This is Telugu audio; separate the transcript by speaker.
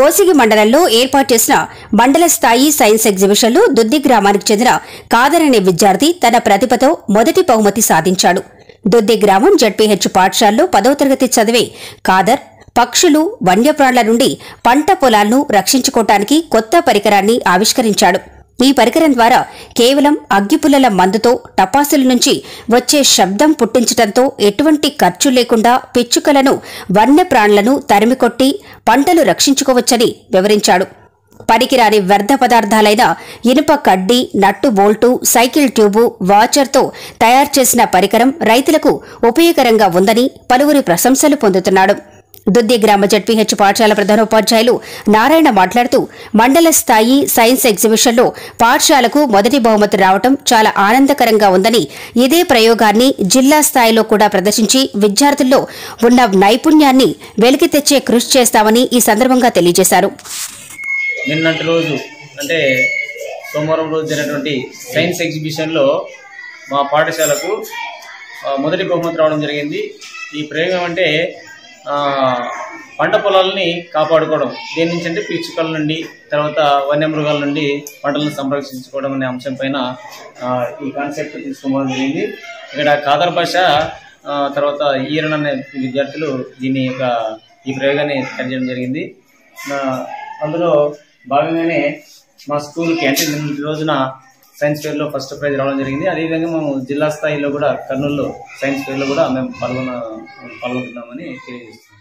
Speaker 1: కోసిగి మండలంలో ఏర్పాటు చేసిన మండల స్థాయి సైన్స్ ఎగ్జిబిషన్లో దుద్ది గ్రామానికి చెందిన కాదర్ అనే విద్యార్థి తన ప్రతిభతో మొదటి బహుమతి సాధించాడు దుద్ది గ్రామం జడ్పీహెచ్ పాఠశాలలో పదవ తరగతి చదివే కాదర్ పక్షులు వన్యప్రాణుల నుండి పంట పొలాలను రక్షించుకోవటానికి కొత్త పరికరాన్ని ఆవిష్కరించాడు ఈ పరికరం ద్వారా కేవలం అగ్గిపుల్లల మందుతో టపాసుల నుంచి వచ్చే శబ్దం పుట్టించటంతో ఎటువంటి ఖర్చు లేకుండా పిచ్చుకలను వన్యప్రాణులను తరిమికొట్టి పంటలు రక్షించుకోవచ్చని వివరించాడు పనికిరాని వ్యర్థ పదార్థాలైన ఇనుప కడ్డీ నట్టు బోల్టు సైకిల్ ట్యూబు వాచర్తో తయారు చేసిన పరికరం రైతులకు ఉపయోగకరంగా ఉందని పలువురి ప్రశంసలు పొందుతున్నాడు దుద్ది గ్రామ జడ్పీహెచ్ పాఠశాల ప్రధానోపాధ్యాయులు నారాయణ మాట్లాడుతూ మండల స్థాయి సైన్స్ ఎగ్జిబిషన్లో పాఠశాలకు మొదటి బహుమతి రావటం చాలా ఆనందకరంగా ఉందని ఇదే ప్రయోగాన్ని జిల్లా స్థాయిలో కూడా ప్రదర్శించి విద్యార్థుల్లో ఉన్న నైపుణ్యాన్ని వెలికి తెచ్చే కృషి చేస్తామని ఈ సందర్భంగా తెలియజేశారు
Speaker 2: నిన్నటి రోజు అంటే సోమవారం రోజు జరిగినటువంటి సైన్స్ ఎగ్జిబిషన్లో మా పాఠశాలకు ఆ, మొదటి బహుమతి రావడం జరిగింది ఈ ప్రయోగం అంటే ఆ, పంట పొలాలని కాపాడుకోవడం దేని నుంచి అంటే పిచ్చుకల నుండి తర్వాత వన్యమృగాల నుండి పంటలను సంరక్షించుకోవడం అనే అంశం పైన ఆ, ఈ కాన్సెప్ట్ తీసుకోవడం జరిగింది ఇక్కడ కాదర్ భాష ఆ, తర్వాత ఈరన్ అనే విద్యార్థులు దీని యొక్క ఈ ప్రయోగాన్ని తయారు చేయడం జరిగింది ఆ, అందులో భాగంగానే మా స్కూల్కి అంటే నిన్నటి రోజున సైన్స్ ఫేర్లో ఫస్ట్ ప్రైజ్ రావడం జరిగింది అదేవిధంగా మేము జిల్లా స్థాయిలో కూడా కర్నూలులో సైన్స్ ఫేర్లో కూడా మేము పాల్గొన పాల్గొంటున్నామని తెలియజేస్తున్నాం